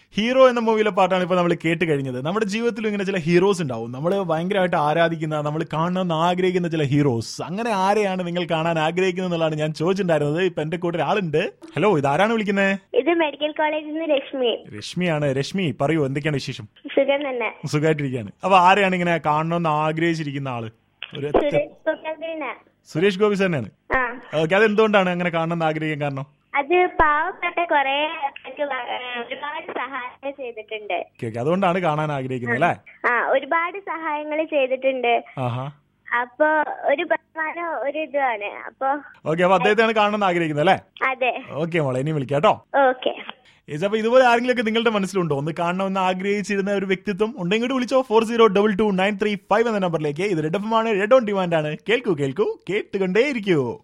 Hero എന്ന മൂവിയിലെ പാട്ടാണ് ഇപ്പൊ നമ്മൾ കേട്ട് കഴിഞ്ഞത് നമ്മുടെ ജീവിതത്തിലും ഇങ്ങനെ ചില ഹീറോസ് ഉണ്ടാവും നമ്മൾ ഭയങ്കരമായിട്ട് ആരാധിക്കുന്ന നമ്മൾ കാണണമെന്ന് ആഗ്രഹിക്കുന്ന ചില ഹീറോസ് അങ്ങനെ ആരെയാണ് നിങ്ങൾ കാണാൻ ആഗ്രഹിക്കുന്നത് എന്നുള്ളതാണ് ഞാൻ ചോദിച്ചിട്ടുണ്ടായിരുന്നത് ഇപ്പൊ എന്റെ കൂടെ ഒരാളുണ്ട് ഹലോ ഇതാരാണ് വിളിക്കുന്നത് ഇത് മെഡിക്കൽ കോളേജിൽ നിന്ന് ലക്ഷ്മി രശ്മിയാണ് രശ്മി പറയൂ എന്തൊക്കെയാണ് വിശേഷം സുഖം തന്നെ സുഖമായിട്ടിരിക്കുകയാണ് അപ്പൊ ആരെയാണ് ഇങ്ങനെ കാണണമെന്ന് ആഗ്രഹിച്ചിരിക്കുന്ന ആള് ഒരു സുരേഷ് ഗോപിനാഥിനാ. സുരേഷ് ഗോപി സാറിനാണ് ആ ഓക്കെ അത് എന്തുകൊണ്ടാണ് അങ്ങനെ കാണണമെന്ന് ആഗ്രഹിക്കാൻ കാരണം അത് പാവപ്പെട്ട കൊറേ ആൾക്കാർക്ക് വ- ഏ, ഒരുപാട് സഹായങ്ങൾ ചെയ്തിട്ടുണ്ട് ഓക്കെ ഓക്കെ അതുകൊണ്ടാണ് കാണാൻ ആഗ്രഹിക്കുന്നത് അല്ലേ ആ ഒരുപാട് സഹായങ്ങൾ ചെയ്തിട്ടുണ്ട് ആഹാ അപ്പൊ ഒരു ബഹുമാനം ഒരു ഇതാണ് അപ്പൊ ഓക്കെ അപ്പൊ അദ്ദേഹത്തെയാണ് കാണണമെന്ന് ആഗ്രഹിക്കുന്നത് അല്ലേ അതെ ഓക്കെ മോളെ ഇനി വിളിക്കാം കേട്ടോ ഓക്കെ ഏസ് അപ്പൊ ഇതുപോലെ ആരെങ്കിലും ഒക്കെ നിങ്ങളുടെ മനസ്സിലുണ്ടോ ഒന്ന് കാണണമെന്ന് ആഗ്രഹിച്ചിരുന്ന ഒരു വ്യക്തിത്വം ഉണ്ടെങ്കിൽ വിളിച്ചോ four zero double two nine three five എന്ന നമ്പറിലേക്ക് ഇത് റെഡ് എഫ് ആണ് റെഡ് ഓൺ ഡിമാൻഡ് ആണ് കേൾക്കൂ കേൾക്കൂ കേട്ടുകൊണ്ടേയിരിക്കൂ